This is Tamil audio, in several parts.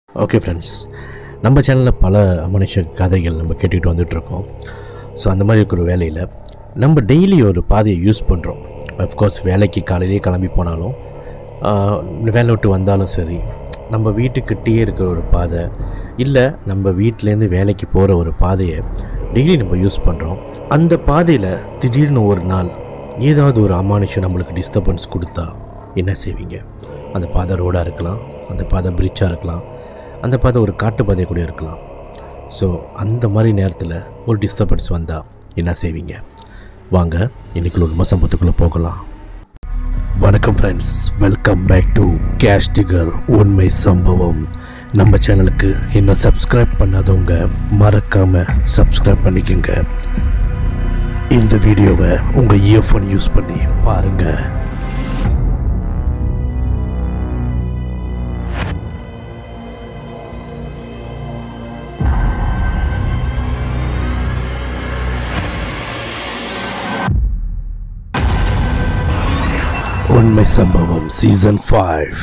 ஓகே ஃப்ரெண்ட்ஸ் நம்ம சேனலில் பல மனுஷ கதைகள் நம்ம கேட்டுக்கிட்டு வந்துட்ருக்கோம் ஸோ அந்த மாதிரி இருக்கிற வேலையில் நம்ம டெய்லி ஒரு பாதையை யூஸ் பண்ணுறோம் அஃப்கோர்ஸ் வேலைக்கு காலையிலேயே கிளம்பி போனாலும் ஆஹ், வேலை விட்டு வந்தாலும் சரி நம்ம வீட்டுக்கிட்டேயே இருக்கிற ஒரு பாதை இல்லை நம்ம வீட்டிலேருந்து வேலைக்கு போகிற ஒரு பாதையை டெய்லி நம்ம யூஸ் பண்ணுறோம் அந்த பாதையில் திடீர்னு ஒரு நாள் ஏதாவது ஒரு அமானுஷம் நம்மளுக்கு டிஸ்டர்பன்ஸ் கொடுத்தா என்ன செய்வீங்க அந்த பாதை ரோடாக இருக்கலாம் அந்த பாதை பிரிட்ஜாக இருக்கலாம் அந்த பாதை ஒரு காட்டு பாதை கூட இருக்கலாம் ஸோ அந்த மாதிரி நேரத்தில் ஒரு டிஸ்டர்பன்ஸ் வந்தால் என்ன செய்வீங்க வாங்க இன்னைக்குள்ள உண்மை சம்பவத்துக்குள்ளே போகலாம் வணக்கம் friends welcome back to cash digger உண்மை சம்பவம் நம்ம சேனலுக்கு இன்னும் சப்ஸ்கிரைப் பண்ணாதவங்க மறக்காமல் சப்ஸ்கிரைப் பண்ணிக்கோங்க இந்த வீடியோவை உங்கள் இயர்ஃபோன் யூஸ் பண்ணி பாருங்கள் உண்மை சம்பவம் சீசன் ஃபைவ்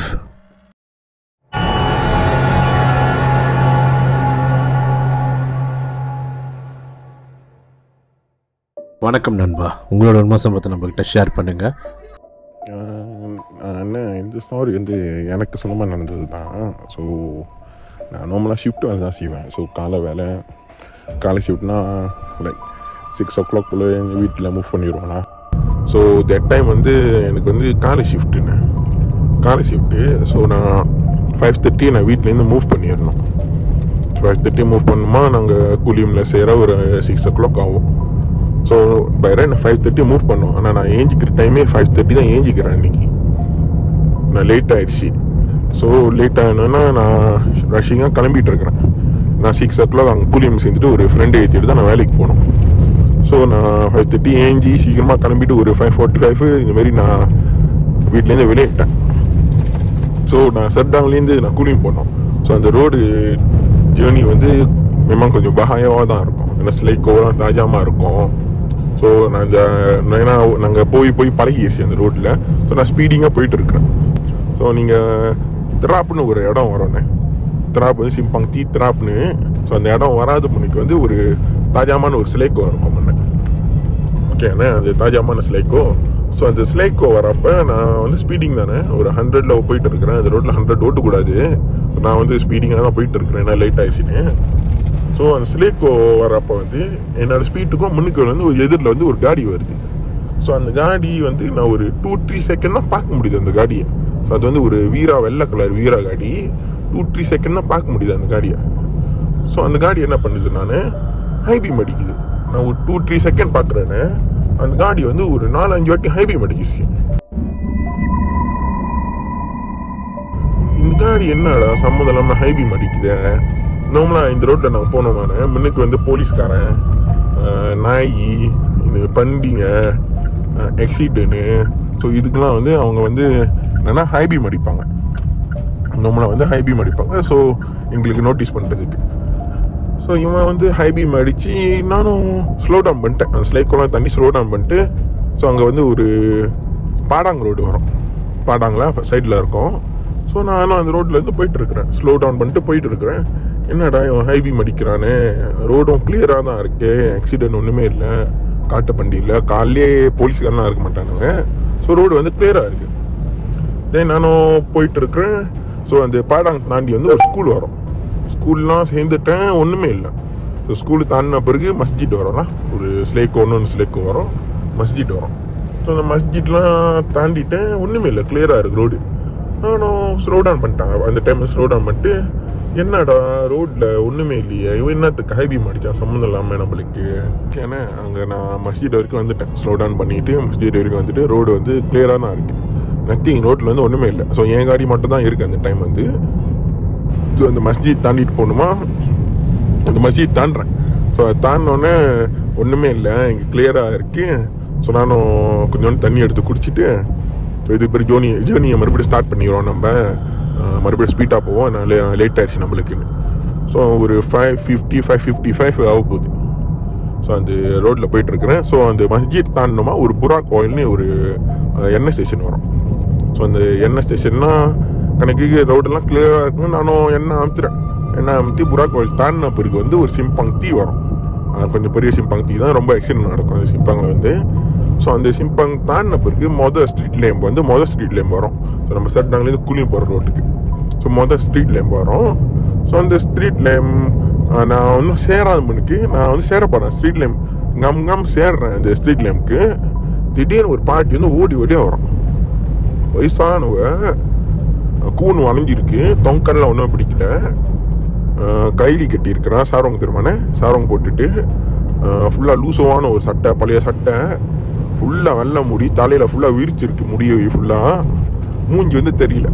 வணக்கம் நண்பா உங்களோட உண்மை சம்பவத்தை நம்மக்கிட்ட ஷேர் பண்ணுங்க ஆஹ் நான் என்ன இந்த ஸ்டோரி வந்து எனக்கு சொந்தமாக நடந்தது தான் ஸோ நான் நார்மலாக ஷிஃப்ட் வேலை தான் செய்வேன் ஸோ காலை வேலை காலை ஷிஃப்ட்னா லைக் சிக்ஸ் ஓ கிளாக் போல் எங்கள் வீட்டில் மூவ் பண்ணிடுவேண்ணா ஸோ தட் டைம் வந்து எனக்கு வந்து காலை ஷிஃப்ட்டுண்ணே காலை ஷிஃப்ட்டு ஸோ நான் ஃபைவ் தேர்ட்டி நான் வீட்லேருந்து மூவ் பண்ணிடணும் ஃபைவ் தேர்ட்டி மூவ் பண்ணுமா நாங்கள் கூலியமில் சேர ஒரு சிக்ஸ் ஓ கிளாக் ஆகும் ஸோ பை ரைட் நான் ஃபைவ் தேர்ட்டி மூவ் பண்ணுவோம் ஆனால் நான் ஏஞ்சிக்கிற டைமே ஃபைவ் தேர்ட்டி தான் ஏஞ்சிக்கிறேன் இன்னைக்கு நான் லேட் ஆயிடுச்சு ஸோ லேட் ஆகணுன்னா நான் ரஷ்ஷிங்காக கிளம்பிட்டு இருக்கிறேன் நான் சிக்ஸ் ஓ கிளாக் அங்கே கூலியம் சேர்ந்துட்டு ஒரு ஃப்ரெண்டு ஏற்றிட்டு தான் நான் வேலைக்கு போகணும் ஸோ நான் ஃபைவ் தேர்ட்டி ஏஞ்சி சீக்கிரமாக கிளம்பிட்டு ஒரு ஃபைவ் ஃபார்ட்டி ஃபைவ் இந்த மாதிரி நான் வீட்லேருந்து வெளியிட்டேன் ஸோ நான் சர்டாங்லேருந்து நான் கூலிங் போனோம் ஸோ அந்த ரோடு ஜேர்னி வந்து மேமா கொஞ்சம் பகாயமாக தான் இருக்கும் ஏன்னா ஸ்லைக்கோலாம் தாஜாமாக இருக்கும் ஸோ நான் இந்த நான் ஏன்னா நாங்கள் போய் போய் பழகிடுச்சு அந்த ரோட்டில் ஸோ நான் ஸ்பீடிங்காக போயிட்டு இருக்கிறேன் ஸோ நீங்கள் திராப்னு ஒரு இடம் வரோண்ணே திராப் வந்து சிம்பாங் தீ திராப்னு ஸோ அந்த இடம் வராத முன்னுக்கு வந்து ஒரு தாஜாமான ஒரு சிலைக்கோ இருக்கும் முன்ன ஓகே அண்ணே அது தாஜாமான ஸ்லைக்கோ ஸோ அந்த ஸ்லைக்கோ வரப்போ நான் வந்து ஸ்பீடிங் தானே ஒரு ஹண்ட்ரட்ல போயிட்டு இருக்கிறேன் அந்த ரோட்டில் ஹண்ட்ரட் ஓட்டக்கூடாது நான் வந்து ஸ்பீடிங்காக தான் போயிட்டு இருக்கிறேன் ஏன்னா லேட் ஆயிடுச்சுன்னு ஸோ அந்த ஸ்லேக்கோ வரப்போ வந்து என்னோட ஸ்பீட்டுக்கும் முன்னுக்கு வந்து ஒரு எதிரில் வந்து ஒரு காடி வருது ஸோ அந்த காடி வந்து நான் ஒரு டூ த்ரீ செகண்ட் தான் பார்க்க முடியுது அந்த காடியை ஸோ அது வந்து ஒரு வீரா வெள்ளை கலர் வீரா காடி டூ த்ரீ செகண்ட் தான் பார்க்க முடியுது அந்த காடியை ஸோ அந்த காடி என்ன பண்ணுது நான் ஹைபீம் அடிக்குது நான் ஒரு டூ த்ரீ செகண்ட் பார்க்குறேன்னு அந்த காடி வந்து ஒரு நாலு அஞ்சு வாட்டி ஹைபீம் அடிச்சிருச்சு இந்த காடி என்னடா சம்மந்தம் இல்லாமல் ஹைபீம் அடிக்குது நார்மலாக இந்த ரோட்டில் நான் போனோமான முன்னுக்கு வந்து போலீஸ்காரன் ஆஹ், நாய் இந்த பண்டிங்க எக்ஸிடனு ஸோ இதுக்கெல்லாம் வந்து அவங்க வந்து என்னென்னா ஹைபீம் அடிப்பாங்க நார்மலாக வந்து ஹைபீம் அடிப்பாங்க ஸோ எங்களுக்கு நோட்டீஸ் பண்ணுறதுக்கு ஸோ இவன் வந்து ஹைபீம் அடித்து நானும் ஸ்லோ டவுன் பண்ணிட்டேன் அந்த ஸ்லைக்கோலாம் தண்ணி ஸ்லோ டவுன் பண்ணிட்டு ஸோ அங்கே வந்து ஒரு பாடாங் ரோடு வரும் பாடாங்களா சைடில் இருக்கும் ஸோ நானும் அந்த ரோட்ல இருந்து போயிட்டு இருக்கிறேன் ஸ்லோ டவுன் பண்ணிட்டு போயிட்டு இருக்கிறேன் என்னடா இவன் ஹைபீம் அடிக்கிறானே ரோடும் கிளியராக தான் இருக்கு ஆக்சிடென்ட் ஒன்றுமே இல்லை காட்டு பண்டி இல்லை காலையே போலீஸ்காரெலாம் இருக்க மாட்டானுங்க ஸோ ரோடு வந்து கிளியராக இருக்குது தென் நானும் போயிட்டு இருக்கிறேன் ஸோ அந்த பாடாங் தாண்டி வந்து ஒரு ஸ்கூல் வரும் ஸ்கூல்லாம் சேர்ந்துட்டேன் ஒன்றுமே இல்லை ஸோ ஸ்கூல் தாண்டின பிறகு மஸ்ஜித் வரோம்னா ஒரு ஸ்லேக்கோ ஒன்று ஸ்லேக்கோ வரும் மஸ்ஜித் வரும் ஸோ அந்த மஸ்ஜித்லாம் தாண்டிட்டேன் ஒன்றுமே இல்லை கிளியராக இருக்குது ரோடு நானும் ஸ்லோ டவுன் பண்ணிட்டாங்க அந்த டைம் ஸ்லோ டவுன் பண்ணிட்டு என்னடா ரோட்டில் ஒன்றுமே இல்லையே இவன் என்னத்துக்கு ஹைபி அடித்தான் சம்மந்தம் இல்லாமல் நம்மளுக்கு ஏன்னா அங்கே நான் மஸ்ஜித் வரைக்கும் வந்துட்டேன் ஸ்லோ டவுன் பண்ணிட்டு மஸ்ஜித் வரைக்கும் வந்துட்டு ரோடு வந்து கிளியராக தான் இருக்குது நத்திங் ரோட்டில் வந்து ஒன்றுமே இல்லை ஸோ என் காடி மட்டும் தான் இருக்குது அந்த டைம் வந்து ஸோ அந்த மஸ்ஜித் தாண்டிட்டு போகணுமா அந்த மஸ்ஜித் தாண்டுறேன் ஸோ அதை தாண்டினோடனே ஒன்றுமே இல்லை இங்கே கிளியராக இருக்கு ஸோ நானும் கொஞ்சோண்டு தண்ணி எடுத்து குடிச்சிட்டு ஸோ இது பேர் ஜோனி ஜேர்னியை மறுபடியும் ஸ்டார்ட் பண்ணிடுவோம் நம்ம அஹ், மறுபடியும் ஸ்பீடாக போவோம் நான் லேட் ஆயிடுச்சு நம்மளுக்குன்னு ஸோ ஒரு five fifty five fifty five ஆக போகுது ஸோ அந்த ரோட்டில் போயிட்டுருக்கிறேன் ஸோ அந்த மஸ்ஜித் தாண்டினோமா ஒரு புராக் ஆயில்னு ஒரு அஹ், எண்ணெய் ஸ்டேஷன் வரும் ஸோ அந்த எண்ணெய் ஸ்டேஷன்னா கணக்கு ரோடெல்லாம் கிளியராக இருக்கும் நானும் எண்ணெய் அமுத்துறேன் எண்ணெய் அமுத்தி புறா கோயில் தாண்டின பிறகு வந்து ஒரு சிம்பங் தீ வரும் அது கொஞ்சம் பெரிய சிம்பங் தீ தான் ரொம்ப ஆக்சிடென்ட் நடக்கும் அந்த சிம்பங்கில் வந்து ஸோ அந்த சிம்பங் தாண்டின பிறகு மொதல் ஸ்ட்ரீட் லேம்ப் வந்து மொதல் ஸ்ட்ரீட் லேம்ப் வரும் ஸோ நம்ம சட்டாங்லேருந்து கூலியும் போகிற ரோட்டுக்கு ஸோ மொதல் ஸ்ட்ரீட் லேம்ப் வரும் ஸோ அந்த ஸ்ட்ரீட் லேம்ப் நான் ஒன்றும் சேராத மணிக்கு நான் வந்து சேர போகிறேன் ஸ்ட்ரீட் லேம்ப் கம் கம் சேர்றேன் அந்த ஸ்ட்ரீட் லேம்ப்க்கு திடீர்னு ஒரு பாட்டி வந்து ஓடி ஓடியாக வரும் வயசானவ கூன் வளைஞ்சிருக்கு தொங்கல்லாம் ஒன்றும் பிடிக்கல அஹ் கைலி கட்டி இருக்கிறான் சாரவங்க திருமண சாரவங்க போட்டுட்டு ஃபுல்லாக லூசவான ஒரு சட்டை பழைய சட்டை ஃபுல்லாக வெள்ளை முடி தலையில் ஃபுல்லாக விரிச்சிருக்கு முடிய ஃபுல்லாக மூஞ்சி வந்து தெரியல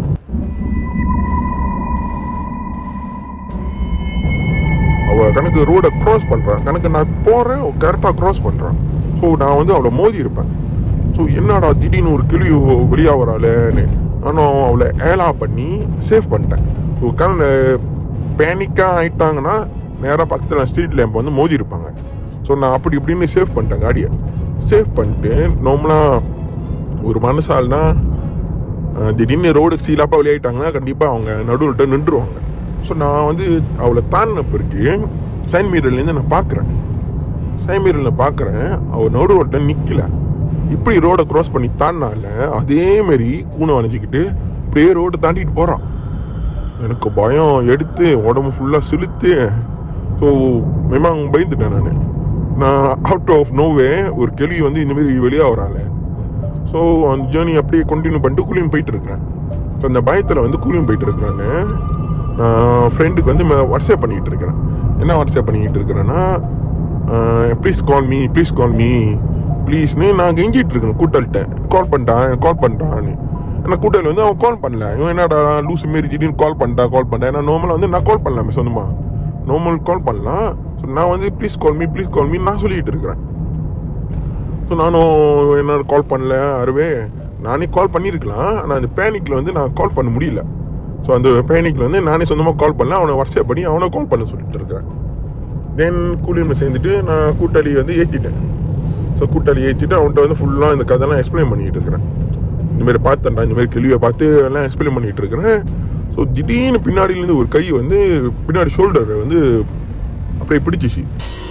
அவ கணக்கு ரோடை க்ராஸ் பண்ணுறான் கணக்கு நான் போகிறேன் கரெக்டாக க்ராஸ் பண்ணுறான் ஸோ நான் வந்து அவளை மோதி இருப்பேன் ஸோ என்னடா திடீர்னு ஒரு கிளி வெளியாக வராளேன்னு நானும் அவளை ஏலா பண்ணி சேவ் பண்ணிட்டேன் ஸோ கண் பேனிக்காக ஆயிட்டாங்கன்னா நேராக பக்கத்தில் ஸ்ட்ரீட் லேம்ப் வந்து மோதி இருப்பாங்க ஸோ நான் அப்படி இப்படின்னு சேவ் பண்ணிட்டேன் காடியை சேவ் பண்ணிட்டு நார்மலாக ஒரு மனசால்னா அஹ், திடீர்னு ரோடு சீலாப்பாக வெளியாயிட்டாங்கன்னா கண்டிப்பாக அவங்க நடுவில் நின்றுவாங்க ஸோ நான் வந்து அவளை தாண்டின பிறகு சைன் மீரர்லேருந்து நான் பார்க்குறேன் சைன் மீரரில் பார்க்குறேன் அவள் நடு ரோட்டில் நிற்கல இப்படி ரோடை க்ராஸ் பண்ணி தாண்டினால அதே மாதிரி கூனை வளைஞ்சிக்கிட்டு அப்படியே ரோட்டை தாண்டிட்டு போகிறான் எனக்கு பயம் எடுத்து உடம்பு ஃபுல்லாக சிலுத்து ஸோ மேமாங்க பயந்துட்டேன் நான் நான் அவுட் ஆஃப் நோவே ஒரு கேள்வி வந்து இந்த மாதிரி வெளியாக வரால ஸோ அந்த ஜேர்னி அப்படியே கண்டினியூ பண்ணிட்டு கூலியும் போயிட்டு இருக்கிறேன் ஸோ அந்த பயத்தில் வந்து கூலியும் போயிட்டு இருக்கிறான்னு நான் ஃப்ரெண்டுக்கு வந்து வாட்ஸ்அப் பண்ணிக்கிட்டு இருக்கிறேன் என்ன வாட்ஸ்அப் பண்ணிக்கிட்டு இருக்கிறேன்னா please call me please call me ப்ளீஸ்னு நான் கெஞ்சிட்டு இருக்கேன் கூட்டல்கிட்ட கால் பண்ணிட்டான் கால் பண்ணிட்டான்னு ஏன்னா கூட்டல் வந்து அவன் கால் பண்ணல இவன் என்னடா லூஸ் மாரி திடீர்னு கால் பண்ணிட்டா கால் பண்ணிட்டேன் ஏன்னா நார்மலாக வந்து நான் கால் பண்ணலாமே சொந்தமா நார்மல் கால் பண்ணலாம் ஸோ நான் வந்து please call me please call me நான் சொல்லிட்டு இருக்கிறேன் ஸோ நானும் என்னோட கால் பண்ணல அருவே நானே கால் பண்ணியிருக்கலாம் ஆனால் அந்த பேனிக்கில் வந்து நான் கால் பண்ண முடியல ஸோ அந்த பேனிக்கில் வந்து நானே சொந்தமாக கால் பண்ணல அவனை வாட்ஸ்அப் பண்ணி அவனை கால் பண்ண சொல்லிட்டு இருக்கிறேன் தென் கூலியில் சேர்ந்துட்டு நான் கூட்டாளி வந்து ஏற்றிட்டேன் ஸோ கூட்டாளி ஏற்றிட்டு அவன்கிட்ட வந்து ஃபுல்லாக இந்த கதைலாம் எக்ஸ்பிளைன் பண்ணிட்டு இருக்கிறேன் இந்த மாதிரி பார்த்தேன்டா இந்த மாதிரி கேள்வியை பார்த்து எல்லாம் எக்ஸ்பிளைன் பண்ணிட்டு இருக்கிறேன் ஸோ திடீர்னு பின்னாடியிலேருந்து ஒரு கை வந்து பின்னாடி ஷோல்டர் வந்து அப்படியே பிடிச்சிச்சு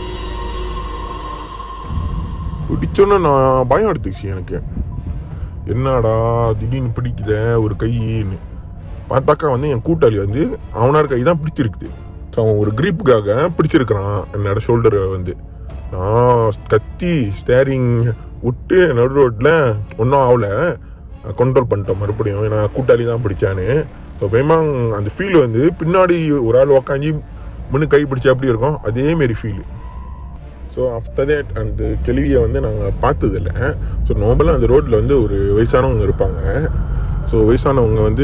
பிடிச்சோன்னே நான் பயம் எடுத்துக்கிச்சு எனக்கு என்னடா திடீர்னு பிடிக்குத ஒரு கைன்னு பார்த்தாக்கா வந்து என் கூட்டாளி வந்து அவனார் கை தான் பிடிச்சிருக்குது ஸோ அவன் ஒரு கிரிப்புக்காக பிடிச்சிருக்கிறான் என்னோட ஷோல்டரை வந்து நான் கத்தி ஸ்டேரிங் விட்டு நடு ரோட்டில் ஒன்றும் ஆகல கண்ட்ரோல் பண்ணிட்டோம் மறுபடியும் ஏன்னா கூட்டாளி தான் பிடிச்சான்னு ஸோ வேமாங் அந்த ஃபீல் வந்து பின்னாடி ஒரு ஆள் உக்காஞ்சி முன்னு கை பிடிச்சா அப்படி இருக்கும் அதேமாரி ஃபீலு ஸோ ஆஃப்டர் தேட் அந்த கேள்வியை வந்து நாங்கள் பார்த்ததில்ல ஸோ நார்மலாக அந்த ரோட்டில் வந்து ஒரு வயசானவங்க இருப்பாங்க ஸோ வயசானவங்க வந்து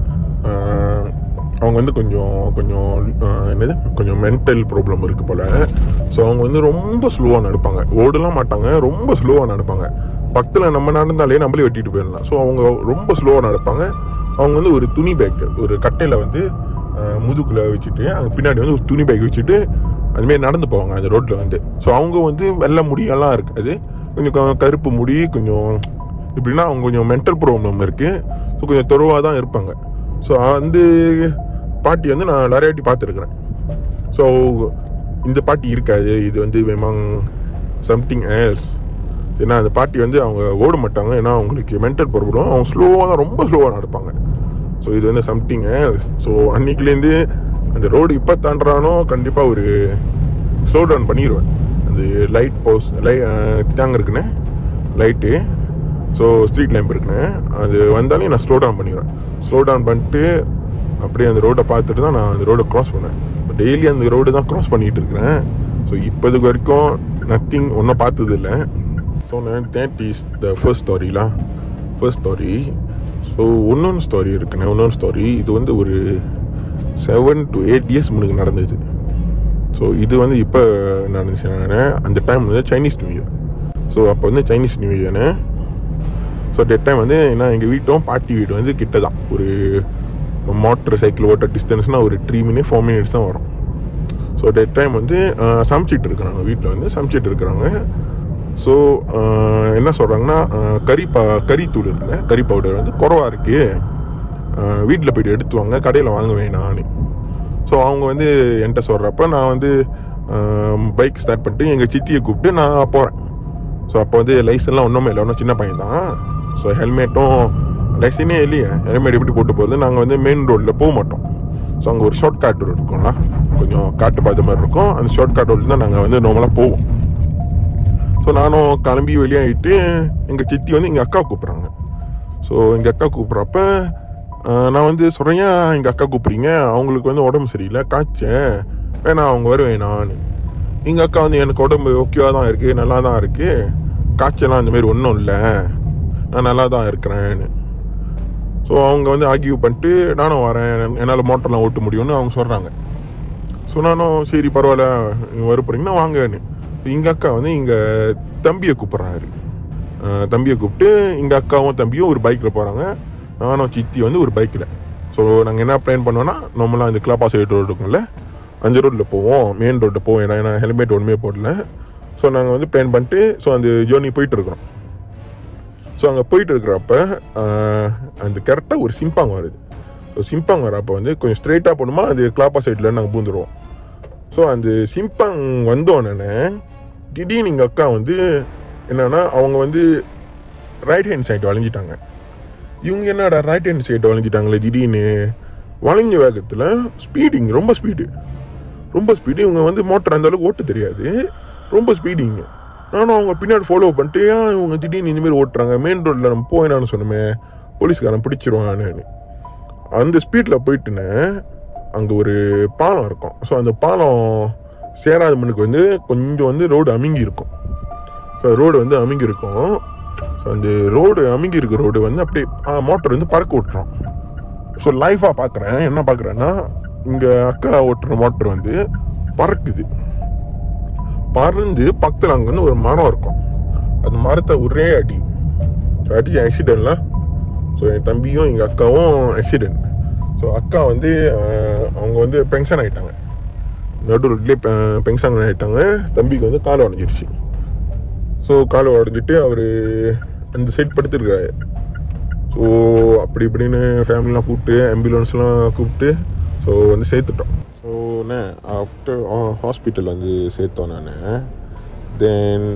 ஆஹ், அவங்க வந்து கொஞ்சம் கொஞ்சம் ஆஹ், என்னது கொஞ்சம் மென்டல் ப்ராப்ளம் இருக்குது போல் ஸோ அவங்க வந்து ரொம்ப ஸ்லோவாக நடப்பாங்க ஓடலாம் மாட்டாங்க ரொம்ப ஸ்லோவாக நடப்பாங்க பக்கத்தில் நம்ம நடந்தாலே நம்மளே வெட்டிட்டு போயிடலாம் ஸோ அவங்க ரொம்ப ஸ்லோவாக நடப்பாங்க அவங்க வந்து ஒரு துணி பேக் ஒரு கட்டையில் வந்து முதுகுல வச்சுட்டு அங்கே பின்னாடி வந்து ஒரு துணி பேக் வச்சுட்டு அதுமாரி நடந்து போவாங்க அந்த ரோட்டில் வந்து ஸோ அவங்க வந்து வெள்ளை முடியெல்லாம் இருக்காது கொஞ்சம் க- கருப்பு முடி கொஞ்சம் இப்படின்னா அவங்க கொஞ்சம் மென்டல் ப்ராப்ளம் இருக்குது ஸோ கொஞ்சம் தொருவாக தான் இருப்பாங்க ஸோ அந்த பாட்டி வந்து நான் நிறைய வாட்டி பார்த்துருக்குறேன் ஸோ இந்த பாட்டி இருக்காது இது வந்து வேமாங் சம்திங் ஏர்ஸ் ஏன்னா அந்த பாட்டி வந்து அவங்க ஓட மாட்டாங்க ஏன்னா அவங்களுக்கு மென்டல் ப்ராப்ளம் அவங்க ஸ்லோவாக தான் ரொம்ப ஸ்லோவாக நடப்பாங்க ஸோ இது வந்து சம்திங் ஸோ அன்னைக்குலேருந்து அந்த ரோடு இப்போ தாண்டுறானோ கண்டிப்பாக ஒரு ஸ்லோ டவுன் பண்ணிடுவேன் அந்த லைட் போஸ் லை தேங்க இருக்குண்ணே லைட்டு ஸோ ஸ்ட்ரீட் லேம்ப் இருக்குண்ணே அது வந்தாலே நான் ஸ்லோ டவுன் பண்ணிடுவேன் ஸ்லோ டவுன் பண்ணிட்டு அப்படியே அந்த ரோடை பார்த்துட்டு தான் நான் அந்த ரோடை க்ராஸ் பண்ணேன் டெய்லி அந்த ரோடு தான் க்ராஸ் பண்ணிகிட்டு இருக்கிறேன் ஸோ இப்போதுக்கு வரைக்கும் நத்திங் ஒன்றும் பார்த்தது இல்லை ஸோ நான் தேட் இஸ் த ஃபர்ஸ்ட் ஸ்டாரிலாம் ஃபர்ஸ்ட் ஸ்டாரி ஸோ இன்னொன்று ஸ்டாரி இருக்குண்ணே இன்னொன்று ஸ்டாரி இது வந்து ஒரு செவன் டு எயிட் இயர்ஸ் முன்னுக்கு நடந்துச்சு ஸோ இது வந்து இப்போ நடந்துச்சு நான் அந்த டைம் வந்து சைனீஸ் நியூ இயர் ஸோ அப்போ வந்து சைனீஸ் நியூ இயர்னு ஸோ டெட் டைம் வந்து என்ன எங்கள் வீட்டும் பாட்டி வீடு வந்து கிட்ட தான் ஒரு மோட்டர் சைக்கிள் ஓட்ட டிஸ்டன்ஸ்னால் ஒரு த்ரீ மினிட் ஃபோர் மினிட்ஸ் தான் வரும் ஸோ டெட் டைம் வந்து அஹ், சமைச்சிட்டு இருக்கிறாங்க வீட்டில் வந்து சமைச்சிட்டு இருக்கிறாங்க ஸோ என்ன சொல்கிறாங்கன்னா கறி பா கறி தூள் இருக்குல்ல கறி பவுடர் வந்து குறவா இருக்குது வீட்டில் போயிட்டு எடுத்து வாங்க கடையில் வாங்க வேணான்னு ஸோ அவங்க வந்து என்கிட்ட சொல்கிறப்ப நான் வந்து பைக் ஸ்டார்ட் பண்ணிட்டு எங்கள் சித்தியை கூப்பிட்டு நான் போகிறேன் ஸோ அப்போ வந்து லைசன்லாம் ஒன்றுமே இல்லை ஒன்றும் சின்ன பையன் தான் ஸோ ஹெல்மெட்டும் லைசனே இல்லையே ஹெல்மெட் எப்படி போட்டு போகுது நாங்கள் வந்து மெயின் ரோட்டில் போக மாட்டோம் ஸோ அங்கே ஒரு ஷார்ட் காட் ரோடு இருக்கும்ல கொஞ்சம் காட்டு பார்த்த மாதிரி இருக்கும் அந்த ஷார்ட் காட் ரோடு தான் நாங்கள் வந்து நார்மலாக போவோம் ஸோ நானும் கிளம்பி வெளியாகிட்டு எங்கள் சித்தி வந்து எங்கள் அக்கா கூப்பிட்றாங்க ஸோ எங்கள் அக்கா கூப்பிட்றப்ப ஆஹ், நான் வந்து சொல்கிறேன் ஏன் எங்கள் அக்கா கூப்பிட்றீங்க அவங்களுக்கு வந்து உடம்பு சரியில்லை காய்ச்சேன் வேணா அவங்க வருவேன் நான் எங்கள் அக்கா வந்து எனக்கு உடம்பு ஓகேவாக தான் இருக்குது நல்லா தான் இருக்குது காய்ச்சலாம் அந்த மாதிரி ஒன்றும் இல்லை நான் நல்லா தான் இருக்கிறேன்னு ஸோ அவங்க வந்து ஆர்கியூ பண்ணிட்டு நானும் வரேன் என்னால் மோட்டர்லாம் ஓட்ட முடியும்னு அவங்க சொல்கிறாங்க ஸோ நானும் சரி பரவாயில்ல நீங்கள் வர போகிறீங்கன்னா வாங்கன்னு எங்கள் அக்கா வந்து எங்கள் தம்பியை கூப்பிட்றாரு தம்பியை கூப்பிட்டு எங்கள் அக்காவும் தம்பியும் ஒரு பைக்கில் போகிறாங்க நானும் சித்தி வந்து ஒரு பைக்கில் ஸோ நாங்கள் என்ன பிளான் பண்ணோன்னா நம்மளாம் இந்த கிளாப்பா சைடு ரோடு இருக்கும்ல அந்த ரோட்டில் போவோம் மெயின் ரோட்டில் போவோம் ஏன்னா ஏன்னா ஹெல்மெட் ஒன்றுமே போடல ஸோ நாங்கள் வந்து பிளான் பண்ணிட்டு ஸோ அந்த ஜேர்னி போயிட்டு இருக்கிறோம் ஸோ அங்கே போயிட்டு இருக்கிறப்ப ஆஹ், அந்த கரெக்டாக ஒரு சிம்பாங் வருது ஸோ சிம்பாங் வரப்போ வந்து கொஞ்சம் ஸ்ட்ரெயிட்டாக போகணுமா அது கிளாப்பா சைடில் நாங்கள் பூந்துருவோம் ஸோ அந்த சிம்பாங் வந்தோடனே திடீர்னு எங்கள் அக்கா வந்து என்னன்னா அவங்க வந்து ரைட் ஹேண்ட் சைடு வளைஞ்சிட்டாங்க இவங்க என்னடா ரைட் ஹேண்ட் சைடு வளைஞ்சிட்டாங்களே திடீர்னு வளைஞ்ச வேகத்தில் ஸ்பீடிங் ரொம்ப ஸ்பீடு ரொம்ப ஸ்பீடு இவங்க வந்து மோட்டர் அந்த அளவுக்கு ஓட்ட தெரியாது ரொம்ப ஸ்பீடிங்க நானும் அவங்க பின்னாடி ஃபாலோ பண்ணிட்டு ஏன் இவங்க திடீர்னு இந்தமாரி ஓட்டுறாங்க மெயின் ரோட்டில் நம்ம போயினான்னு சொன்னோமே போலீஸ்காரன் பிடிச்சிருவான்னு அந்த ஸ்பீடில் போயிட்டுன்னு அங்கே ஒரு பாலம் இருக்கும் ஸோ அந்த பாலம் சேராத மண்ணுக்கு வந்து கொஞ்சம் வந்து ரோடு அமுங்கி இருக்கும் ஸோ ரோடு வந்து அமுங்கி இருக்கும் ஸோ அந்த ரோடு அமுங்கி இருக்க ரோடு வந்து அப்படியே மோட்டர் வந்து பறக்க விட்டுரும் ஸோ லைஃபாக பார்க்குறேன் என்ன பார்க்குறேன்னா இங்கே அக்கா ஓட்டுற மோட்டர் வந்து பறக்குது பறந்து பக்கத்தில் அங்கே வந்து ஒரு மரம் இருக்கும் அந்த மரத்தை ஒரே அடி அடிச்சு ஆக்சிடென்ட்ல ஸோ என் தம்பியும் எங்கள் அக்காவும் ஆக்சிடென்ட் ஸோ அக்கா வந்து அஹ், அவங்க வந்து பென்ஷன் ஆகிட்டாங்க நடு ரோட்லேயே பென்ஷன் ஆகிட்டாங்க தம்பிக்கு வந்து கால் உடஞ்சிருச்சு ஸோ கால் உடஞ்சிட்டு அவர் அந்த சைட் படுத்துருக்காரு ஸோ அப்படி இப்படின்னு ஃபேமிலிலாம் கூப்பிட்டு ஆம்புலன்ஸ்லாம் கூப்பிட்டு ஸோ வந்து சேர்த்துட்டோம் ஸோ என்ன ஆஃப்டர் ஹாஸ்பிட்டல் வந்து சேர்த்தோம் நான் தென்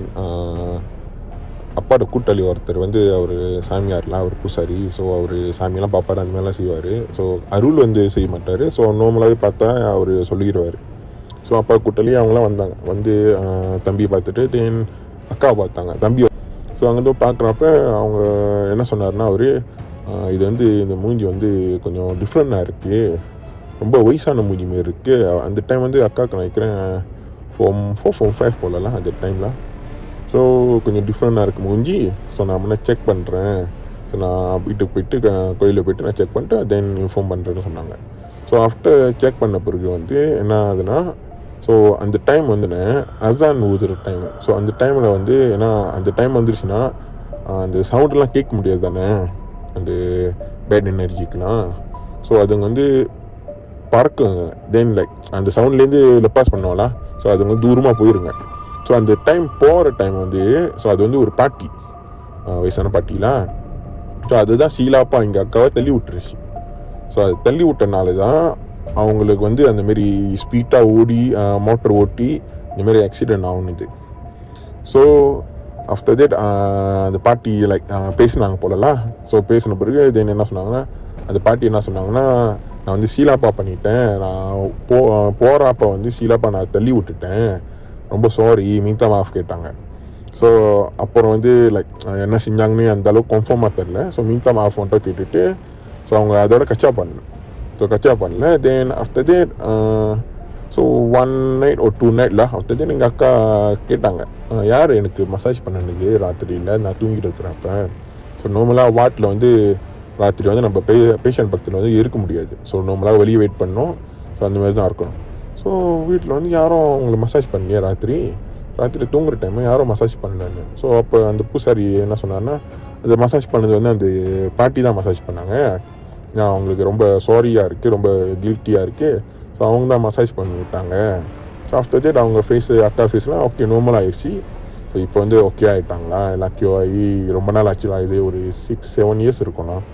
அப்பாவோட கூட்டாளி ஒருத்தர் வந்து அவர் சாமியார்லாம் அவர் பூசாரி ஸோ அவர் சாமியெல்லாம் பார்ப்பாரு அந்த மாதிரிலாம் செய்வார் ஸோ அருள் வந்து செய்ய மாட்டார் ஸோ நார்மலாகவே பார்த்தா அவர் சொல்லிடுவார் ஸோ அப்பா கூட்டாளி அவங்களாம் வந்தாங்க வந்து ஆஹ், தம்பியை பார்த்துட்டு தென் அக்கா பார்த்தாங்க தம்பி ஸோ அங்கே பார்க்குறப்ப அவங்க என்ன சொன்னார்னா அவர் இது வந்து இந்த மூஞ்சி வந்து கொஞ்சம் டிஃப்ரெண்டாக இருக்குது ரொம்ப வயசான மூஞ்சி மாரி இருக்குது அந்த டைம் வந்து அக்காவுக்கு நான் வைக்கிறேன் ஃபோம் ஃபோர் ஃபோம் ஃபைவ் போலலாம் அந்த டைமில் ஸோ கொஞ்சம் டிஃப்ரெண்டாக இருக்குது மூஞ்சி ஸோ நான் முன்னே செக் பண்ணுறேன் ஸோ நான் வீட்டுக்கு போயிட்டு க- கோயிலுக்கு போயிட்டு நான் செக் பண்ணிட்டு தென் இன்ஃபார்ம் பண்ணுறேன்னு சொன்னாங்க ஸோ ஆஃப்டர் செக் பண்ண பிறகு வந்து என்ன ஆகுதுன்னா ஸோ அந்த டைம் வந்துன்னு அசான் ஊதுற டைம் ஸோ அந்த டைமில் வந்து ஏன்னா அந்த டைம் வந்துருச்சுன்னா ஆஹ், அந்த சவுண்டெலாம் கேட்க முடியாது தானே அந்த பேட் எனர்ஜிக்கெலாம் ஸோ அதுங்க வந்து பறக்குங்க தென் லைக் அந்த சவுண்ட்லேருந்து லெப்பாஸ் பண்ணுவாங்களா ஸோ அதுங்க தூரமாக போயிருங்க ஸோ அந்த டைம் போகிற டைம் வந்து ஸோ அது வந்து ஒரு பாட்டி ஆஹ், வயசான பாட்டிலாம் ஸோ அதுதான் சீலாப்பா எங்கள் அக்காவை தள்ளி விட்டுருச்சு ஸோ அது தள்ளி விட்டனால தான் அவங்களுக்கு வந்து அந்த மாதிரி ஸ்பீட்டாக ஓடி மோட்டர் ஓட்டி இந்த மாதிரி ஆக்சிடென்ட் ஆகுனுது ஸோ ஆஃப்டர் தட் அந்த பாட்டி லைக் பேசினாங்க போலலாம் ஸோ பேசின பிறகு தென் என்ன சொன்னாங்கன்னா அந்த பாட்டி என்ன சொன்னாங்கன்னா நான் வந்து சீலாப்பா பண்ணிட்டேன் நான் போ போகிறப்ப வந்து சீலாப்பா நான் தள்ளி விட்டுட்டேன் ரொம்ப சாரி மீத்தா மாஃப் கேட்டாங்க ஸோ அப்புறம் வந்து லைக் என்ன செஞ்சாங்கன்னு அந்த அளவுக்கு கன்ஃபார்மாக தெரில ஸோ மீத்தா மாஃப் மட்டும் கேட்டுட்டு ஸோ அவங்க அதோட கச்சா பண்ணல ஸோ கச்சா பண்ணல then after that so one night ஒரு டூ நைட்ல ஆஃப்டர் தேட் எங்கள் அக்கா கேட்டாங்க "அஹ், யார் எனக்கு மசாஜ் பண்ணணுது ராத்திரியில் நான் தூங்கிட்டு இருக்கிறப்ப ஸோ நார்மலாக வாட்டில் வந்து ராத்திரி வந்து நம்ம பே பேஷண்ட் பக்கத்தில் வந்து இருக்க முடியாது ஸோ நார்மலாக வெளியே வெயிட் பண்ணோம் ஸோ அந்த மாதிரி தான் இருக்கணும் ஸோ வீட்டில் வந்து யாரும் அவங்களை மசாஜ் பண்ணலையே ராத்திரி ராத்திரி தூங்குற டைம் யாரும் மசாஜ் பண்ணலன்னு ஸோ அப்போ அந்த பூசாரி என்ன சொன்னார்னா அந்த மசாஜ் பண்ணது வந்து அந்த பாட்டி தான் மசாஜ் பண்ணாங்க நான் அவங்களுக்கு ரொம்ப சாரியாக இருக்குது ரொம்ப கில்ட்டியாக இருக்குது ஸோ அவங்க தான் மசாஜ் பண்ணி விட்டாங்க ஸோ ஆஃப்டர் தேட் அவங்க ஃபேஸு அக்கா ஃபேஸ்லாம் ஓகே நார்மல் ஆயிடுச்சு ஸோ இப்போ வந்து ஓகே ஆகிட்டாங்களா எல்லாம் கியூ ஆகி ரொம்ப நாள் ஆச்சுலாம் இது ஒரு சிக்ஸ் செவன் இயர்ஸ் இருக்கும்ண்ணா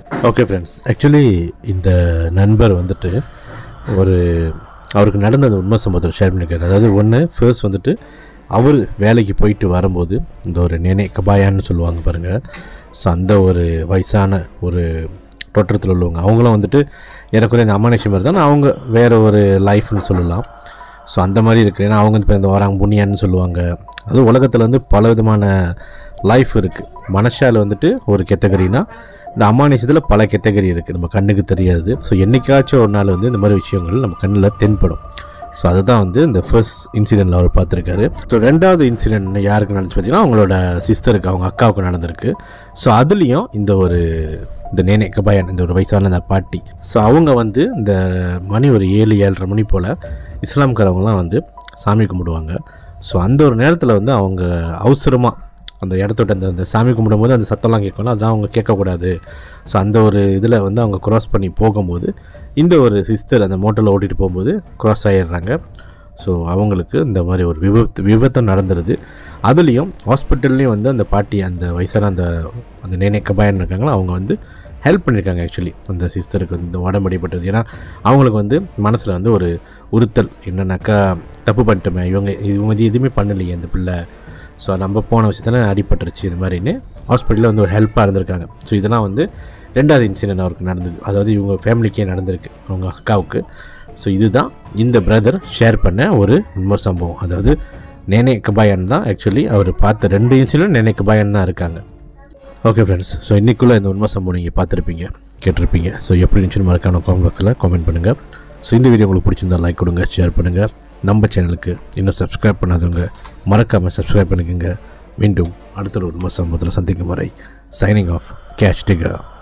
ஓகே ஃப்ரெண்ட்ஸ் ஆக்சுவலி இந்த நண்பர் வந்துட்டு ஒரு அவருக்கு நடந்த அந்த உண்மை சம்பவத்தை ஷேர் பண்ணியிருக்காரு அதாவது ஒன்று ஃபர்ஸ்ட் வந்துட்டு அவர் வேலைக்கு போயிட்டு வரும்போது இந்த ஒரு நெனே கபாயான்னு சொல்லுவாங்க பாருங்கள் ஸோ அந்த ஒரு வயசான ஒரு தோற்றத்தில் உள்ளவங்க அவங்களும் வந்துட்டு ஏறக்குறைய இந்த அம்மானேஷன் மாதிரி தான் அவங்க வேறு ஒரு லைஃப்னு சொல்லலாம் ஸோ அந்த மாதிரி இருக்குது ஏன்னா அவங்க வந்து இப்போ இந்த வராங்க புண்ணியான்னு சொல்லுவாங்க அது உலகத்தில் வந்து பல விதமான லைஃப் இருக்குது மனஷால வந்துட்டு ஒரு கெத்தகரினா இந்த அமானுஷத்தில் பல கெத்தகரி இருக்குது நம்ம கண்ணுக்கு தெரியாது ஸோ என்னைக்காச்சும் ஒரு நாள் வந்து இந்த மாதிரி விஷயங்கள் நம்ம கண்ணில் தென்படும் ஸோ அதுதான் வந்து இந்த ஃபர்ஸ்ட் இன்சிடெண்ட்டில் அவர் பார்த்துருக்காரு ஸோ ரெண்டாவது இன்சிடென்ட் யாருக்கு நடந்துச்சு பார்த்தீங்கன்னா அவங்களோட சிஸ்டருக்கு அவங்க அக்காவுக்கு நடந்திருக்கு ஸோ அதுலேயும் இந்த ஒரு இந்த நேனே கபாயன் இந்த ஒரு வயசான அந்த பாட்டி ஸோ அவங்க வந்து இந்த மணி ஒரு ஏழு ஏழரை மணி போல் இஸ்லாம்காரவங்களாம் வந்து சாமி கும்பிடுவாங்க ஸோ அந்த ஒரு நேரத்தில் வந்து அவங்க அவசரமாக அந்த இடத்தோட அந்த அந்த சாமி கும்பிடும்போது அந்த சத்தம்லாம் கேட்கணும் அதெல்லாம் அவங்க கேட்கக்கூடாது ஸோ அந்த ஒரு இதில் வந்து அவங்க க்ராஸ் பண்ணி போகும்போது இந்த ஒரு சிஸ்டர் அந்த மோட்டரில் ஓட்டிகிட்டு போகும்போது க்ராஸ் ஆகிடுறாங்க ஸோ அவங்களுக்கு இந்த மாதிரி ஒரு விபத்து விபத்தும் நடந்துருது அதுலேயும் ஹாஸ்பிட்டல்லையும் வந்து அந்த பாட்டி அந்த வயசான அந்த அந்த நேனே கபாயன் இருக்காங்களோ அவங்க வந்து ஹெல்ப் பண்ணியிருக்காங்க ஆக்சுவலி அந்த சிஸ்டருக்கு இந்த உடம்படிப்பட்டது ஏன்னா அவங்களுக்கு வந்து மனசில் வந்து ஒரு உறுத்தல் என்னன்னாக்கா தப்பு பண்ணிட்டோமே இவங்க இவங்க இது எதுவுமே பண்ணலையே இந்த பிள்ளை ஸோ நம்ம போன விஷயத்தில் அடிபட்டுருச்சு இது மாதிரின்னு ஹாஸ்பிட்டலில் வந்து ஒரு ஹெல்ப்பாக இருந்திருக்காங்க ஸோ இதெல்லாம் வந்து ரெண்டாவது இன்சிடென்ட் அவருக்கு நடந்தது அதாவது இவங்க ஃபேமிலிக்கே நடந்திருக்கு அவங்க அக்காவுக்கு ஸோ இதுதான் இந்த பிரதர் ஷேர் பண்ண ஒரு உண்மை சம்பவம் அதாவது நேனே கபாயன் தான் ஆக்சுவலி அவர் பார்த்த ரெண்டு இன்சிடென்ட் நேனே கபாயன் தான் இருக்காங்க ஓகே ஃப்ரெண்ட்ஸ் ஸோ இன்றைக்குள்ளே இந்த உண்மை சம்பவம் நீங்கள் பார்த்துருப்பீங்க கேட்டிருப்பீங்க ஸோ எப்படி இருந்துச்சுன்னு மறக்காம காமெண்ட் பாக்ஸில் காமெண்ட் பண்ணுங்கள் ஸோ இந்த வீடியோ உங்களுக்கு பிடிச்சிருந்தா லைக் கொடுங்க ஷேர் பண்ணுங்கள் நம்ம சேனலுக்கு இன்னும் சப்ஸ்கிரைப் பண்ணாதவங்க மறக்காமல் சப்ஸ்கிரைப் பண்ணிக்கோங்க மீண்டும் அடுத்த ஒரு உண்மை சம்பவத்தில் சந்திக்கும் வரை சைனிங் ஆஃப் கேஷ் டிகர்